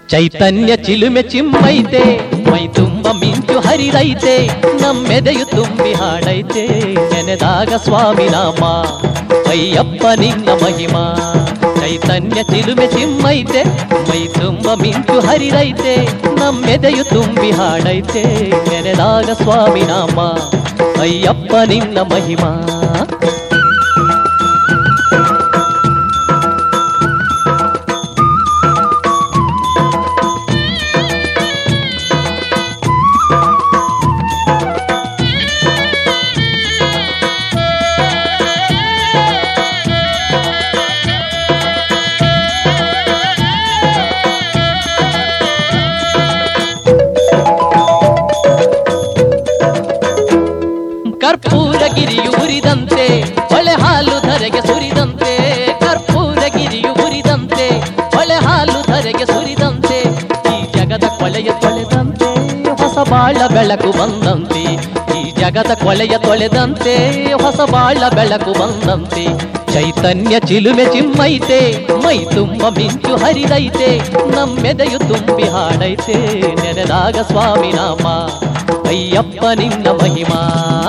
ಚೈತನ್ಯ ಚಿಲುಮೆ ಚಿಮ್ಮೈತೆ ಮೈ ತುಂಬ ಮಿಂಚು ಹರಿದೈತೆ ನಮ್ಮೆದೆಯು ತುಂಬಿ ಹಾಡೈತೆ ನೆನೆದಾಗ ಸ್ವಾಮಿ ನಾಮ ಅಯ್ಯಪ್ಪ ನಿನ್ನ ಮಹಿಮಾ ಚೈತನ್ಯ ಚಿಲುಮೆ ಚಿಮ್ಮೈತೆ ಮೈ ತುಂಬ ಮಿಂಚು ಹರಿದೈತೆ ನಮ್ಮೆದೆಯು ತುಂಬಿ ಹಾಡೈತೆ ನೆನೆದಾಗ ಸ್ವಾಮಿ ನಾಮ ಅಯ್ಯಪ್ಪ ನಿನ್ನ ಮಹಿಮಾ ಕರ್ಪೂರ ಗಿರಿಯು ಉರಿದಂತೆ ಹೊಳೆ ಹಾಲು ಧರೆಗೆ ಸುರಿದಂತೆ ಕರ್ಪೂರ ಗಿರಿಯು ಉರಿದಂತೆ ಹೊಳೆ ಹಾಲು ಧರೆಗೆ ಸುರಿದಂತೆ ಈ ಜಗದ ಕೊಳೆಯ ತೊಳೆದಂತೆ ಹೊಸ ಬಾಳ ಬೆಳಕು ಬಂದಂತೆ ಈ ಜಗದ ಕೊಳೆಯ ತೊಳೆದಂತೆ ಹೊಸ ಬಾಳ ಬೆಳಕು ಬಂದಂತೆ ಚೈತನ್ಯ ಚಿಲುಮೆ ಚಿಮ್ಮೈತೆ ಮೈ ತುಂಬ ಮಿಂಚು ಹರಿದೈತೆ ನಮ್ಮೆದೆಯು ತುಂಬಿ ಹಾಡೈತೆ ನೆನೆದಾಗ ಸ್ವಾಮಿ ನಾಮ ಅಯ್ಯಪ್ಪ ನಿನ್ನ ಮಹಿಮಾ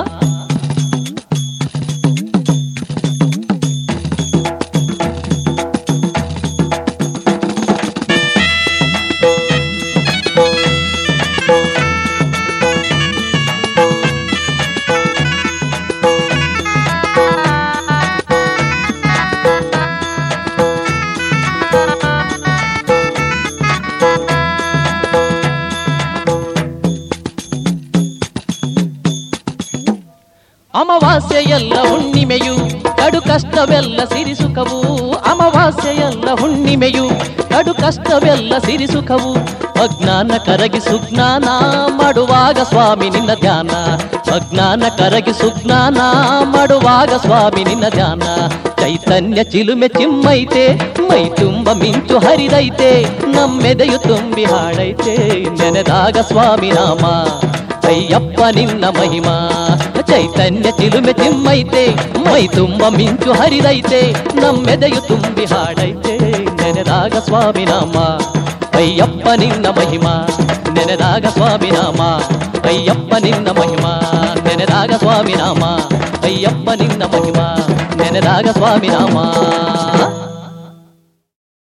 ಅಮಾವಾಸ್ಯೆಯಲ್ಲ ಹುಣ್ಣಿಮೆಯು ಕಡು ಕಷ್ಟವೆಲ್ಲ ಸಿರಿಸುಖವು ಅಮಾವಾಸ್ಯೆಯಲ್ಲ ಹುಣ್ಣಿಮೆಯು ಕಡು ಕಷ್ಟವೆಲ್ಲ ಸಿರಿಸುಖವು ಅಜ್ಞಾನ ಕರಗಿ ಸುಜ್ಞಾನ ಮಾಡುವಾಗ ಸ್ವಾಮಿ ನಿನ್ನ ಧ್ಯಾನ ಅಜ್ಞಾನ ಕರಗಿ ಸುಜ್ಞಾನ ಮಾಡುವಾಗ ಸ್ವಾಮಿ ನಿನ್ನ ಧ್ಯಾನ ಚೈತನ್ಯ ಚಿಲುಮೆ ಚಿಮ್ಮೈತೆ ಮೈ ತುಂಬ ಮಿಂಚು ಹರಿದೈತೆ ನಮ್ಮೆದೆಯು ತುಂಬಿ ಹಾಡೈತೆ ನೆನೆದಾಗ ಸ್ವಾಮಿ ನಾಮ ಅಯ್ಯಪ್ಪ ನಿನ್ನ ಮಹಿಮಾ ಚೈತನ್ಯ ಚಿಲುಮೆ ತಿಮ್ಮೈತೆ ಮೈ ತುಂಬ ಮಿಂಚು ಹರಿದೈತೆ ನಮ್ಮೆದೆಯು ತುಂಬಿ ಹಾಡೈತೆ ನೆನೆದಾಗ ಸ್ವಾಮಿ ನಾಮ ಅಯ್ಯಪ್ಪ ನಿನ್ನ ಮಹಿಮಾ ನೆನೆದಾಗ ಸ್ವಾಮಿ ನಾಮ ಅಯ್ಯಪ್ಪ ನಿನ್ನ ಮಹಿಮಾ ನೆನೆದಾಗ ಸ್ವಾಮಿ ನಾಮ ಅಯ್ಯಪ್ಪ ನಿನ್ನ ಮಹಿಮಾ ನೆನೆದಾಗ ಸ್ವಾಮಿ ನಾಮ